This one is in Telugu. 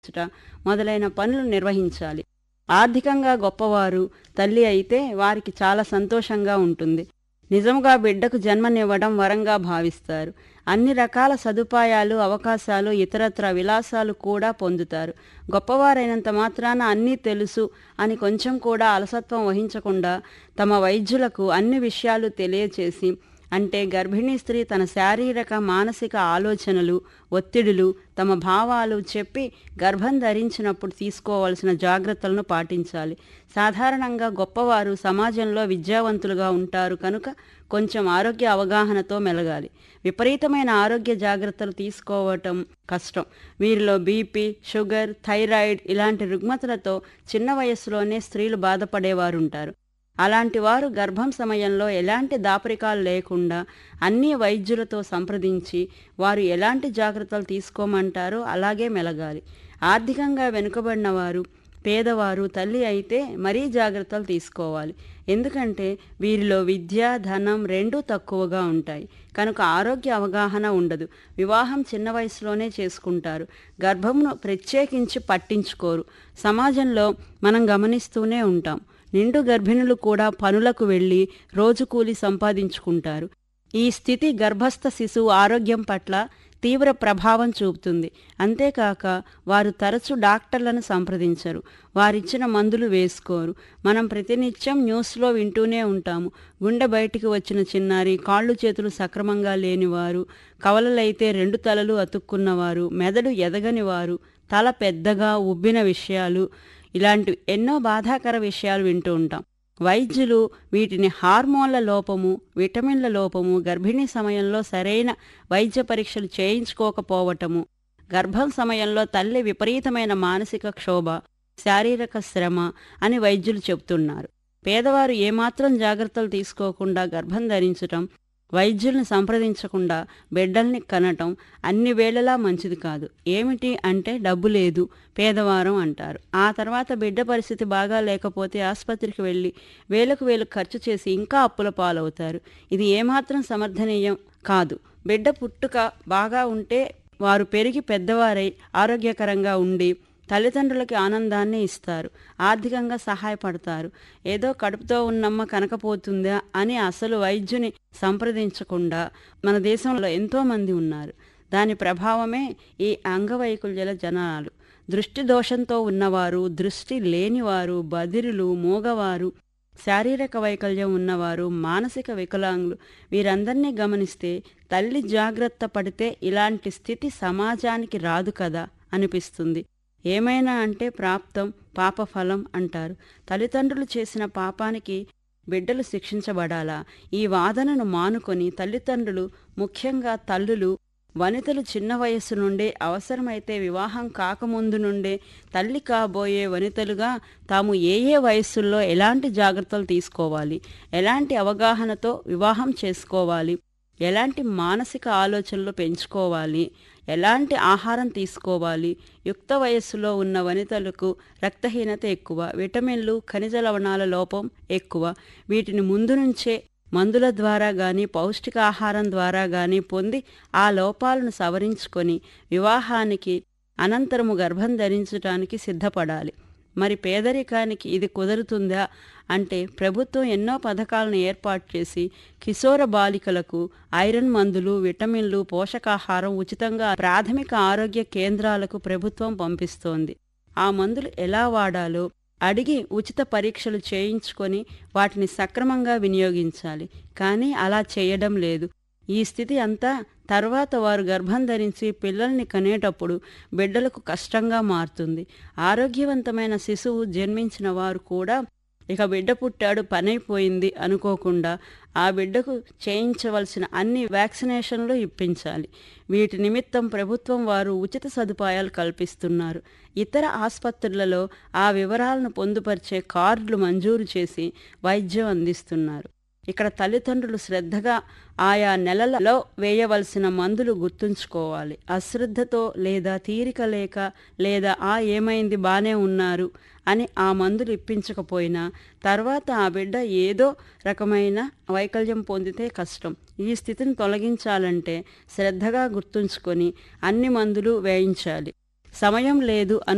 చుట మొదలైన పనులు నిర్వహించాలి ఆర్థికంగా గొప్పవారు తల్లి అయితే వారికి చాలా సంతోషంగా ఉంటుంది నిజముగా బిడ్డకు జన్మనివ్వడం వరంగా భావిస్తారు అన్ని రకాల సదుపాయాలు అవకాశాలు ఇతరత్ర విలాసాలు కూడా పొందుతారు గొప్పవారైనంత మాత్రాన అన్నీ తెలుసు అని కొంచెం కూడా అలసత్వం వహించకుండా తమ వైద్యులకు అన్ని విషయాలు తెలియచేసి అంటే గర్భిణీ స్త్రీ తన శారీరక మానసిక ఆలోచనలు ఒత్తిడులు తమ భావాలు చెప్పి గర్భం ధరించినప్పుడు తీసుకోవాల్సిన జాగ్రత్తలను పాటించాలి సాధారణంగా గొప్పవారు సమాజంలో విద్యావంతులుగా ఉంటారు కనుక కొంచెం ఆరోగ్య అవగాహనతో మెలగాలి విపరీతమైన ఆరోగ్య జాగ్రత్తలు తీసుకోవటం కష్టం వీరిలో బీపీ షుగర్ థైరాయిడ్ ఇలాంటి రుగ్మతలతో చిన్న వయస్సులోనే స్త్రీలు బాధపడేవారు ఉంటారు అలాంటి వారు గర్భం సమయంలో ఎలాంటి దాపరికాలు లేకుండా అన్ని వైద్యులతో సంప్రదించి వారు ఎలాంటి జాగ్రత్తలు తీసుకోమంటారో అలాగే మెలగాలి ఆర్థికంగా వెనుకబడిన వారు పేదవారు తల్లి అయితే మరీ జాగ్రత్తలు తీసుకోవాలి ఎందుకంటే వీరిలో విద్య ధనం రెండూ తక్కువగా ఉంటాయి కనుక ఆరోగ్య అవగాహన ఉండదు వివాహం చిన్న వయసులోనే చేసుకుంటారు గర్భంను ప్రత్యేకించి పట్టించుకోరు సమాజంలో మనం గమనిస్తూనే ఉంటాం నిండు గర్భిణులు కూడా పనులకు వెళ్లి రోజు కూలి సంపాదించుకుంటారు ఈ స్థితి గర్భస్థ శిశువు ఆరోగ్యం పట్ల తీవ్ర ప్రభావం చూపుతుంది అంతేకాక వారు తరచు డాక్టర్లను సంప్రదించరు వారిచ్చిన మందులు వేసుకోరు మనం ప్రతినిత్యం న్యూస్లో వింటూనే ఉంటాము గుండె బయటికి వచ్చిన చిన్నారి కాళ్ళు చేతులు సక్రమంగా లేనివారు కవలలైతే రెండు తలలు అతుక్కున్నవారు మెదడు ఎదగని వారు తల పెద్దగా ఉబ్బిన విషయాలు ఇలాంటి ఎన్నో బాధాకర విషయాలు వింటూ ఉంటాం వైద్యులు వీటిని హార్మోన్ల లోపము విటమిన్ల లోపము గర్భిణీ సమయంలో సరైన వైద్య పరీక్షలు చేయించుకోకపోవటము గర్భం సమయంలో తల్లి విపరీతమైన మానసిక క్షోభ శారీరక శ్రమ అని వైద్యులు చెబుతున్నారు పేదవారు ఏమాత్రం జాగ్రత్తలు తీసుకోకుండా గర్భం ధరించటం వైద్యుల్ని సంప్రదించకుండా బిడ్డల్ని కనటం అన్ని వేళలా మంచిది కాదు ఏమిటి అంటే డబ్బు లేదు పేదవారం అంటారు ఆ తర్వాత బిడ్డ పరిస్థితి బాగా లేకపోతే ఆసుపత్రికి వెళ్ళి వేలకు వేలు ఖర్చు చేసి ఇంకా అప్పుల పాలవుతారు ఇది ఏమాత్రం సమర్థనీయం కాదు బిడ్డ పుట్టుక బాగా ఉంటే వారు పెరిగి పెద్దవారై ఆరోగ్యకరంగా ఉండి తల్లిదండ్రులకి ఆనందాన్ని ఇస్తారు ఆర్థికంగా సహాయపడతారు ఏదో కడుపుతో ఉన్నమ్మ కనకపోతుందా అని అసలు వైద్యుని సంప్రదించకుండా మన దేశంలో ఎంతోమంది ఉన్నారు దాని ప్రభావమే ఈ అంగవైకల్యాల జనాలు దృష్టి దోషంతో ఉన్నవారు దృష్టి లేనివారు బదిరులు మూగవారు శారీరక వైకల్యం ఉన్నవారు మానసిక వికలాంగులు వీరందరినీ గమనిస్తే తల్లి జాగ్రత్త పడితే ఇలాంటి స్థితి సమాజానికి రాదు కదా అనిపిస్తుంది ఏమైనా అంటే ప్రాప్తం పాపఫలం అంటారు తల్లిదండ్రులు చేసిన పాపానికి బిడ్డలు శిక్షించబడాలా ఈ వాదనను మానుకొని తల్లిదండ్రులు ముఖ్యంగా తల్లులు వనితలు చిన్న వయస్సు నుండే అవసరమైతే వివాహం కాకముందు నుండే తల్లి కాబోయే వనితలుగా తాము ఏ ఏ వయస్సుల్లో ఎలాంటి జాగ్రత్తలు తీసుకోవాలి ఎలాంటి అవగాహనతో వివాహం చేసుకోవాలి ఎలాంటి మానసిక ఆలోచనలు పెంచుకోవాలి ఎలాంటి ఆహారం తీసుకోవాలి యుక్త వయస్సులో ఉన్న వనితలకు రక్తహీనత ఎక్కువ విటమిన్లు ఖనిజ లవణాల లోపం ఎక్కువ వీటిని ముందు నుంచే మందుల ద్వారా గాని పౌష్టికాహారం ద్వారా గాని పొంది ఆ లోపాలను సవరించుకొని వివాహానికి అనంతరము గర్భం ధరించడానికి సిద్ధపడాలి మరి పేదరికానికి ఇది కుదురుతుందా అంటే ప్రభుత్వం ఎన్నో పథకాలను ఏర్పాటు చేసి కిశోర బాలికలకు ఐరన్ మందులు విటమిన్లు పోషకాహారం ఉచితంగా ప్రాథమిక ఆరోగ్య కేంద్రాలకు ప్రభుత్వం పంపిస్తోంది ఆ మందులు ఎలా వాడాలో అడిగి ఉచిత పరీక్షలు చేయించుకొని వాటిని సక్రమంగా వినియోగించాలి కానీ అలా చేయడం లేదు ఈ స్థితి అంతా తర్వాత వారు గర్భం ధరించి పిల్లల్ని కనేటప్పుడు బిడ్డలకు కష్టంగా మారుతుంది ఆరోగ్యవంతమైన శిశువు జన్మించిన వారు కూడా ఇక బిడ్డ పుట్టాడు పనైపోయింది అనుకోకుండా ఆ బిడ్డకు చేయించవలసిన అన్ని వ్యాక్సినేషన్లు ఇప్పించాలి వీటి నిమిత్తం ప్రభుత్వం వారు ఉచిత సదుపాయాలు కల్పిస్తున్నారు ఇతర ఆసుపత్రులలో ఆ వివరాలను పొందుపరిచే కార్డులు మంజూరు చేసి వైద్యం అందిస్తున్నారు ఇక్కడ తల్లిదండ్రులు శ్రద్ధగా ఆయా నెలలలో వేయవలసిన మందులు గుర్తుంచుకోవాలి అశ్రద్ధతో లేదా తీరిక లేక లేదా ఆ ఏమైంది బానే ఉన్నారు అని ఆ మందులు ఇప్పించకపోయినా తర్వాత ఆ బిడ్డ ఏదో రకమైన వైకల్యం పొందితే కష్టం ఈ స్థితిని తొలగించాలంటే శ్రద్ధగా గుర్తుంచుకొని అన్ని మందులు వేయించాలి సమయం లేదు అను